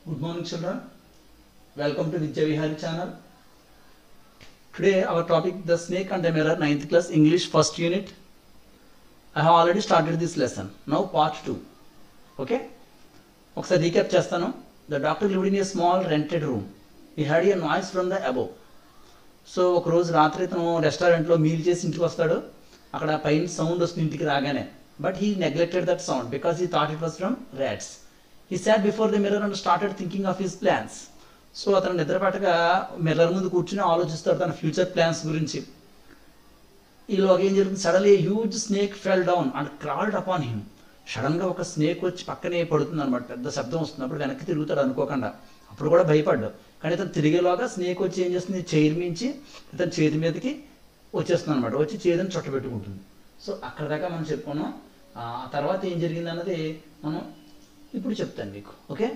Good morning, children. Welcome to Vidya Vihari channel. Today, our topic the snake and the mirror, 9th class English first unit. I have already started this lesson. Now, part 2. Okay? ఒకసారి recap చేస్తాను the doctor lived in a small rented room he had a noise from the above so ఒక రోజు రాత్రి తను రెస్టారెంట్లో meal చేసి ఇంటికి వస్తాడు అక్కడ పైన సౌండ్ వస్తుంది ఇంటికి రాగానే but he neglected that sound because he thought it was from rats he sat before the mirror and started thinking of his plans so అతను నిద్రపట్టగా మిర్రర్ ముందు కూర్చుని ఆలోచిస్తాడు తన ఫ్యూచర్ ప్లాన్స్ గురించి ఈలోగా ఏం జరుగుతుంది suddenly huge snake fell down and crawled upon him సడన్గా ఒక స్నేక్ వచ్చి పక్కనే పడుతుంది అనమాట పెద్ద శబ్దం వస్తుంది అప్పుడు వెనక్కి తిరుగుతాడు అనుకోకుండా అప్పుడు కూడా భయపడ్డాడు కానీ ఇతను తిరిగేలోగా స్నేక్ వచ్చి ఏం చేస్తుంది చైర్ మించి ఇతను చేతి మీదకి వచ్చేస్తుంది అనమాట వచ్చి చేతిని చుట్టబెట్టుకుంటుంది సో అక్కడ దాకా మనం చెప్పుకున్నాం ఆ తర్వాత ఏం జరిగింది అన్నది మనం ఇప్పుడు చెప్తాను మీకు okay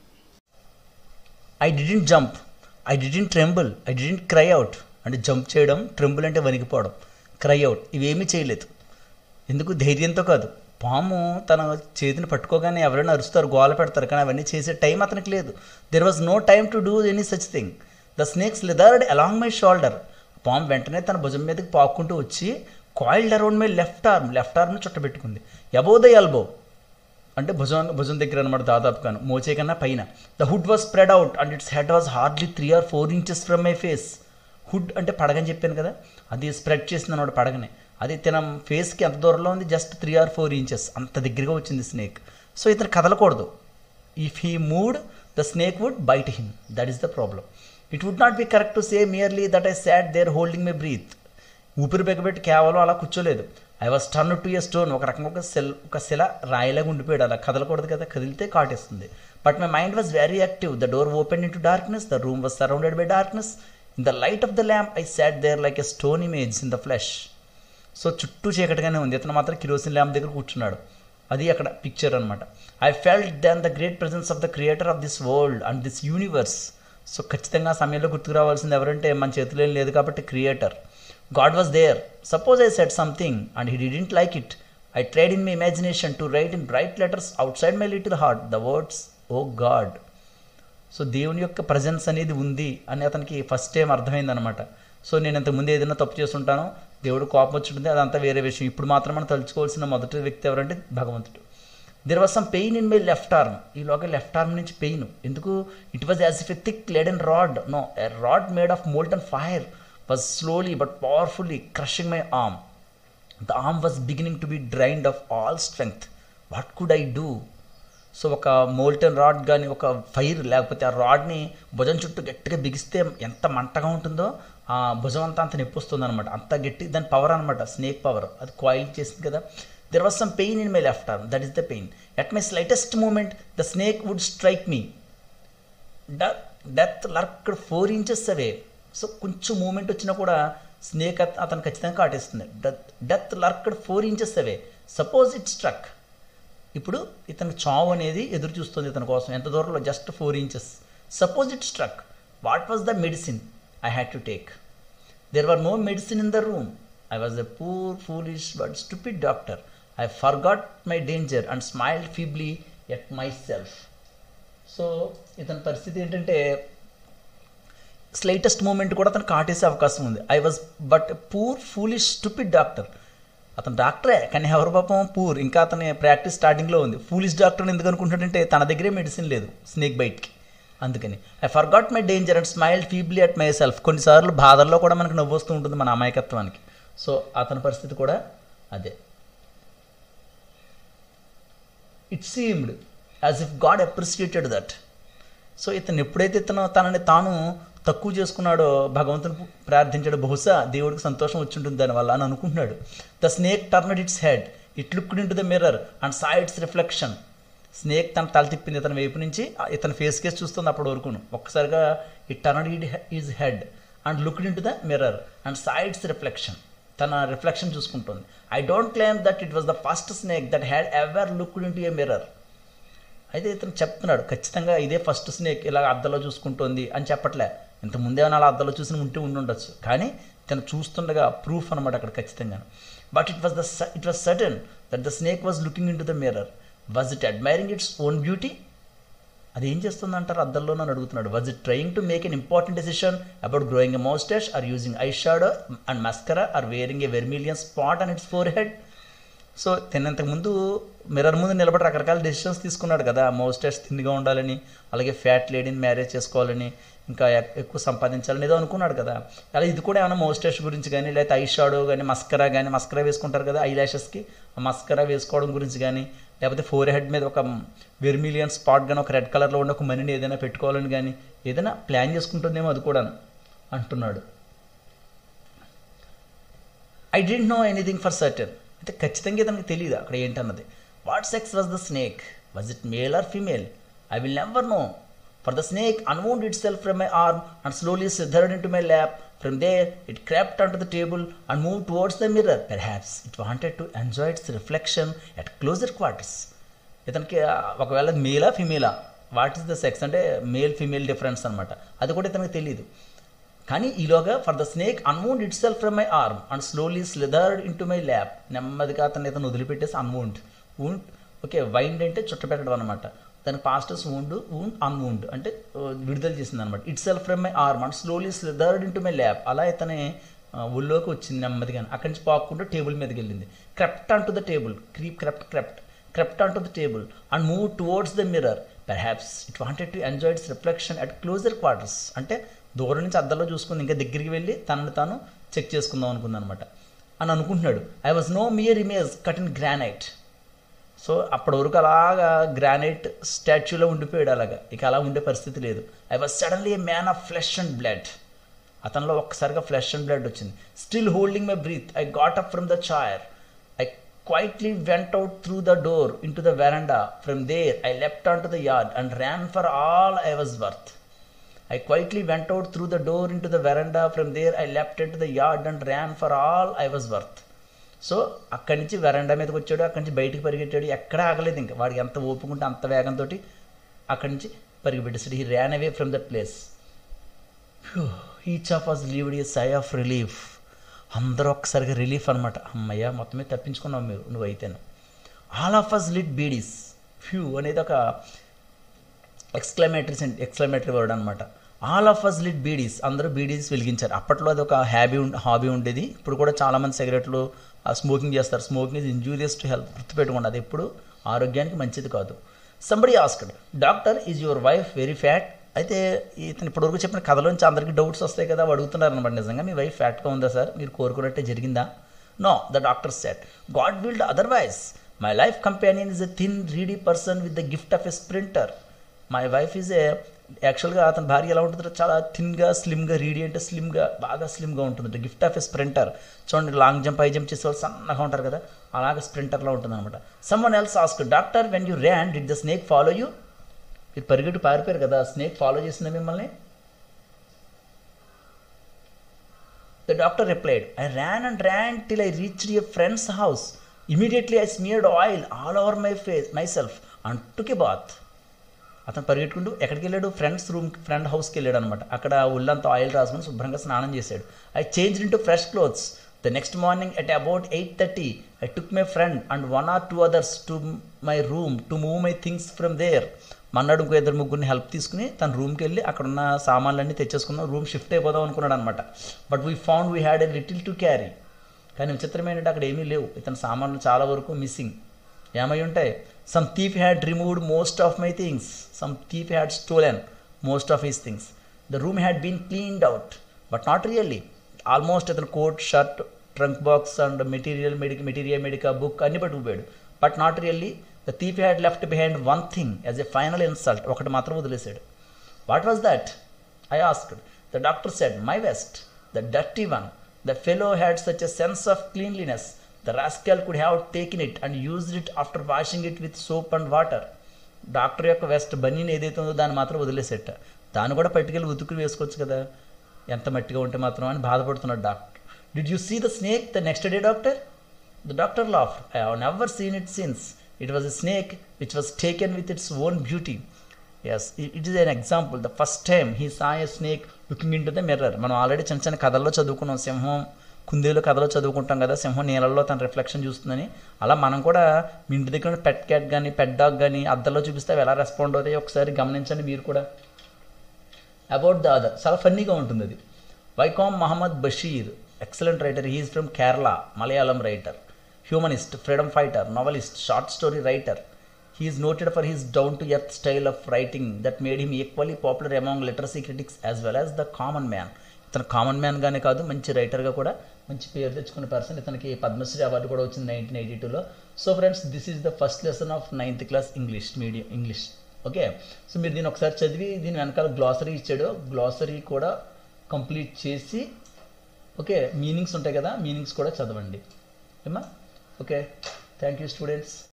I didn't jump I didn't tremble I didn't cry out అంటే జంప్ చేయడం ట్రెంబుల్ అంటే వణికిపోవడం క్రై అవుట్ ఇవేమీ చేయలేదు ఎందుకు ధైర్యంతో కాదు పాము తన చేతిని పట్టుకోగానే ఎవరైనా అరుస్తారు గోల పెడతారు కానీ అవన్నీ చేసే టైం అతనికి లేదు there was no time to do any such thing the snakes slithered along my shoulder పాము వెంటనే తన భుజం మీదకి పాక్కుంటూ వచ్చి coiled around my left arm left ఆర్మ్ని చుట్టబెట్టుకుంది అబౌవ్ ద ఎల్బో అంటే భుజం భుజం దగ్గర అనమాట దాదాపుగాను మోచే కన్నా పైన the hood was spread out and its head was hardly three or four inches from my face hood అంటే పడగని చెప్పాను కదా అది స్ప్రెడ్ చేసింది అనమాట పడగని అది తన ఫేస్కి ఎంత దూరంలో ఉంది just three or four inches అంత దగ్గరగా వచ్చింది స్నేక్ సో ఇతను కదలకూడదు if he moved the snake would bite him that is the problem it would not be correct to say merely that I sat there holding my breath ఊపిరి బిగబెట్టి కేవలం అలా కూర్చోలేదు I was turn to a stone ఒక రకంగా ఒక cell ఒక శిల రాయిలాగా ఉండిపోయాడు అలా కదలకూడదు కదా కదిలితే కాటేస్తుంది but my mind was very active the door open into darkness the room was surrounded by darkness in the light of the lamp I sat there like a stone image in the flesh so చుట్టూ చీకటిగానే ఉంది ఇతను మాత్రం kerosene lamp దగ్గర కూర్చున్నాడు అది అక్కడ picture అనమాట I felt then the great presence of the creator of this world and this universe so ఖచ్చితంగా ఆ సమయంలో గుర్తుకు రావాల్సింది ఎవరంటే మన చేతిలో ఏం లేదు కాబట్టి creator god was there suppose I set something and he didn't like it I tried in my imagination to write in bright letters outside my little heart the words O god so దేవుని యొక్క presence అనేది ఉంది అని అతనికి first time అర్థమైందనమాట so నేను ఇంతకుముందు ఏదైనా తప్పు చేస్తుంటానో దేవుడు కోపం వచ్చింటుంది అదంతా వేరే విషయం ఇప్పుడు మాత్రం మనం తలుచుకోవాల్సిన మొదటి వ్యక్తి ఎవరంటే భగవంతుడు there was some pain in my left arm ఈలోగా లెఫ్ట్ ఆర్మ్ నుంచి పెయిన్ ఎందుకు it was as if a thick lead and rod no a rod made of molten fire was slowly but powerfully crushing my arm the arm was beginning to be drained of all strength what could I do so ఒక molten rod కానీ ఒక fire లేకపోతే ఆ రాడ్ని భుజం చుట్టూ గట్టిగా బిగిస్తే ఎంత మంటగా ఉంటుందో ఆ భుజం అంతా అంత నొప్పి వస్తుంది అనమాట అంత గట్టి దాని పవర్ అనమాట స్నేక్ పవర్ అది కాయిల్ చేసింది కదా there was some pain in my left arm that is the pain at my slightest moment the snake would strike me death lurked four inches away so కొంచెం moment వచ్చినా కూడా snake అతను ఖచ్చితంగా కాటేస్తుంది death death lurked four inches away suppose it struck ఇప్పుడు ఇతను చావు అనేది ఎదురు చూస్తుంది ఇతని కోసం ఎంత దూరంలో just four inches suppose it struck what was the medicine I had to take there were no medicine in the room I was a poor foolish but stupid doctor I forgot my danger and smiled feebly at myself so ఇతని పరిస్థితి ఏంటంటే slightest moment కూడా అతను కాటేసే అవకాశం ఉంది I was but poor foolish stupid doctor అతను డాక్టరే కానీ ఎవరు పాపం పూర్ ఇంకా అతని ప్రాక్టీస్ స్టార్టింగ్లో ఉంది ఫూలిష్ డాక్టర్ ఎందుకు అనుకుంటాడంటే తన దగ్గరే మెడిసిన్ లేదు స్నేక్ బైట్కి అందుకని I forgot my danger and smile feebly at myself కొన్నిసార్లు బాధల్లో కూడా మనకు నవ్వు వస్తూ ఉంటుంది మన అమాయకత్వానికి సో అతని పరిస్థితి కూడా అదే it seemed as if god appreciated that so ఇతను ఎప్పుడైతే ఇతను తనని తాను తక్కువ చేసుకున్నాడో భగవంతుని ప్రార్థించాడు బహుశా దేవుడికి సంతోషం వచ్చి ఉంటుంది దానివల్ల అని అనుకుంటున్నాడు the snake turned its head it looked into the mirror and saw its reflection snake తన తల తిప్పింది ఇతని వైపు నుంచి ఇతని ఫేస్ కేస్ చూస్తుంది అప్పటి వరకును ఒక్కసారిగా it turned its head and looked into the mirror and saw its reflection తన రిఫ్లెక్షన్ చూసుకుంటుంది I don't claim that it was the first snake that had ever looked into a mirror అయితే ఇతను చెప్తున్నాడు ఖచ్చితంగా ఇదే first snake ఇలా అద్దంలో చూసుకుంటుంది అని చెప్పట్లే ఇంత ముందేమైనా అలా అద్దంలో చూసిన ఉంటే ఉండి ఉండొచ్చు కానీ తను చూస్తుండగా ప్రూఫ్ అనమాట అక్కడ ఖచ్చితంగా but it was the it was certain that the snake was looking into the mirror was it admiring its own beauty అది ఏం చేస్తుంది అంటారు అద్దంలో నన్ను అడుగుతున్నాడు was it trying to make an important decision about growing a moustache or using eye shadow and mascara or wearing a vermilion spot and its forehead so తిన్నంతకు ముందు mirror ముందు నిలబడి రకరకాల డెసిషన్స్ తీసుకున్నాడు కదా మోస్టెస్ థిన్గా ఉండాలని అలాగే ఫ్యాట్ లేడీని మ్యారేజ్ చేసుకోవాలని ఇంకా ఎక్- ఎక్కువ సంపాదించాలని ఏదో అనుకున్నాడు కదా అలా ఇది కూడా ఏమైనా మోస్టెస్ గురించి కానీ లేకపోతే ఐ షాడో కానీ మస్కరా కానీ మస్కరా వేసుకుంటారు కదా ఐ ల్యాషెస్కి ఆ మస్కరా వేసుకోవడం గురించి కానీ లేకపోతే ఫోర్ హెడ్ మీద ఒక వెర్మిలియన్ స్పాట్ కానీ ఒక రెడ్ కలర్లో ఉన్న ఒక మనీని ఏదైనా పెట్టుకోవాలని కానీ ఏదైనా ప్లాన్ చేసుకుంటుందేమో అది కూడా అంటున్నాడు I don't know anything for certain అయితే ఖచ్చితంగా ఇతనికి తెలియదు అక్కడ ఏంటన్నది what sex was the snake was it male or female I will never know for the snake unwound itself from my arm and slowly slithered into my lap from there it crept onto the table and move towards the mirror perhaps it wanted to enjoy its reflection at closer quarters ఇతనికి ఆ, ఒకవేళ మేలా ఫిమేలా what is the sex అంటే male female difference అనమాట అది కూడా ఇతనికి తెలియదు కానీ ఈలోగా for the snake unwound itself from my arm and slowly slithered into my lap నెమ్మదిగా అతను ఇతను వదిలిపెట్టేసి అన్వౌండ్ వూండ్ ఓకే వైండ్ అంటే చుట్టపెట్టడం అనమాట దాని పాస్టర్స్ వూండ్ వూండ్ అన్వూండ్ అంటే ఆ, విడుదల చేసింది అనమాట itself from my arm and slowly slithered into my lap అలా ఇతనే ఆ, ఒళ్ళోకి వచ్చింది నెమ్మదిగా అక్కడి నుంచి పాక్కుంటూ టేబుల్ మీదకి వెళ్ళింది crept onto the table creep crept crept crept onto the table and moved towards the mirror. Perhaps it wanted to enjoy its reflection at closer quarters. అంటే దూరం నుంచి అద్దంలో చూసుకుంది ఇంకా దగ్గరికి వెళ్ళి తనను తాను చెక్ చేసుకుందాం అనుకుంది అనమాట అని అనుకుంటున్నాడు I was no mere image cut in granite so అప్పటి వరకు అలాగా గ్రానైట్ స్టాచ్యూలో ఉండిపోయాడు అలాగా ఇక అలా ఉండే పరిస్థితి లేదు I was suddenly a man of flesh and blood అతనిలో ఒక్కసారిగా ఫ్లెష్ అండ్ బ్లడ్ వచ్చింది still holding my breath I got up from the chair I quietly went out through the door into the veranda from there I left onto the yard and ran for all I was worth I quietly went out through the door into the veranda from there I left in into the yard and ran for all I was worth so అక్కడి నుంచి వెరండా మీదకి వచ్చాడు అక్కడి నుంచి బయటికి పరిగెట్టాడు ఎక్కడా ఆగలేదు ఇంకా వాడికి ఎంత ఓపుకుంటే అంత వేగంతో అక్కడి నుంచి పరిగెట్టేసాడు he ran away from that place each of us heaved a sigh of relief అందరూ ఒక్కసారిగా రిలీఫ్ అనమాట అమ్మయ్య మొత్తమే తప్పించుకున్నావు మీరు నువ్వు అయితేను all of us lit beedis phew అనేది ఒక ఎక్స్క్లమేటరీ సెంట్ ఎక్స్క్లమేటరీ వర్డ్ అనమాట all of us lit beedis అందరూ బీడీస్ వెలిగించారు అప్పట్లో అది ఒక హ్యాబీ హాబీ ఉండేది ఇప్పుడు కూడా చాలామంది సిగరెట్లు స్మోకింగ్ చేస్తారు smoking is injurious to health గుర్తుపెట్టుకోండి అది ఎప్పుడు ఆరోగ్యానికి మంచిది కాదు somebody asked doctor is your wife very fat అయితే ఇతను ఇప్పటివరకు చెప్పిన కథలోంచి అందరికీ డౌట్స్ వస్తాయి కదా అడుగుతున్నారు అనమాట నిజంగా మీ వైఫ్ ఫ్యాట్గా ఉందా సార్ మీరు కోరుకున్నట్టే జరిగిందా no the doctor said god willed otherwise my life companion is a thin reedy person with the gift of a sprinter my wife is a యాక్చువల్గా అతని భార్య ఎలా ఉంటుందో చాలా థిన్గా స్లిమ్గా రీడీ అంటే స్లిమ్గా బాగా స్లిమ్గా ఉంటుంది గిఫ్ట్ ఆఫ్ ఎ స్ప్రింటర్ చూడండి లాంగ్ జంప్ హై జంప్ చేసే వాళ్ళు సన్నగా ఉంటారు కదా అలాగే స్ప్రింటర్లో ఉంటుంది అనమాట someone else ask doctor when you ran did the snake follow you మీరు పరిగెట్టు పారిపోయారు కదా స్నేక్ ఫాలో చేసిందా మిమ్మల్ని the doctor replied I ran and ran till I reached a friend's house immediately I smeared oil all over my face myself and took a bath అతను పరిగెట్టుకుంటూ ఎక్కడికి వెళ్ళాడు ఫ్రెండ్స్ రూమ్ ఫ్రెండ్ హౌస్కి వెళ్ళాడు అనమాట అక్కడ ఒళ్ళంతా ఆయిల్ రాసుకుని శుభ్రంగా స్నానం చేశాడు I change into fresh clothes the next morning at about eight thirty I took my friend and one or two others to my room to move my things from there మన్నాడు ఇంకో ఇద్దరు ముగ్గురిని help తీసుకుని తన రూమ్కి వెళ్ళి అక్కడ ఉన్న సామాన్లన్నీ తెచ్చేసుకున్నాం రూమ్ షిఫ్ట్ అయిపోదాం అనుకున్నాడు అనమాట but we found we had a little to carry కానీ విచిత్రం ఏంటంటే అక్కడ ఏమీ లేవు ఇతని సామాన్లు చాలా వరకు మిస్సింగ్ ఏమై ఉంటాయి some thief had removed most of my things some thief had stolen most of his things the room had been cleaned out but not really almost ఇతను coat shirt trunk box and material medica material medica book అన్ని పట్టుకుపోయాడు but not really the thief had left behind one thing as a final insult ఒకటి మాత్రం వదిలేశాడు what was that I asked the doctor said my west the dirty one the fellow had such a sense of cleanliness the rascal could have taken it and used it after washing it with soap and water doctor యొక్క vest బన్నీని ఏదైతే ఉందో దాన్ని మాత్రం వదిలేసేట దాన్ని కూడా పట్టుకెళ్ళి ఉతుకుని వేసుకోవచ్చు కదా ఎంత మట్టిగా ఉంటే మాత్రం అని బాధపడుతున్నాడు doctor did you see the snake the next day doctor the doctor laugh I have never seen it since it was a snake which was taken with its own beauty as it is an example the first time he saw a snake looking into the mirror మనం already చిన్న చిన్న కథల్లో చదువుకున్నాం సింహం కుందేలు కథలో చదువుకుంటాం కదా సింహం నీళ్ళల్లో తన రిఫ్లెక్షన్ చూస్తుందని అలా మనం కూడా మీ ఇంటి దగ్గర పెట్ క్యాట్ కానీ పెట్ డాగ్ కానీ అద్దంలో చూపిస్తే అవి ఎలా రెస్పాండ్ అవుతాయి ఒకసారి గమనించండి మీరు కూడా అబౌట్ ద అదర్ చాలా ఫన్నీగా ఉంటుంది అది Vaikom Muhammad Basheer excellent writer he is from Kerala Malayalam writer humanist freedom fighter novelist short story writer he is noted for his down to earth style of writing that made him equally popular among literacy critics as well as the common man ఇతను common మ్యాన్గానే కాదు మంచి రైటర్గా కూడా మంచి పేరు తెచ్చుకున్న person ఇతనికి పద్మశ్రీ అవార్డు కూడా వచ్చింది నైన్టీన్ ఎయిటీ టూలో so friends this is the first lesson of ninth class English medium English okay so మీరు దీన్ని ఒకసారి చదివి దీని వెనకాల గ్లాసరీ ఇచ్చాడు గ్లాసరీ కూడా కంప్లీట్ చేసి ఓకే మీనింగ్స్ ఉంటాయి కదా మీనింగ్స్ కూడా చదవండి ఏమా ఓకే థ్యాంక్ యూ స్టూడెంట్స్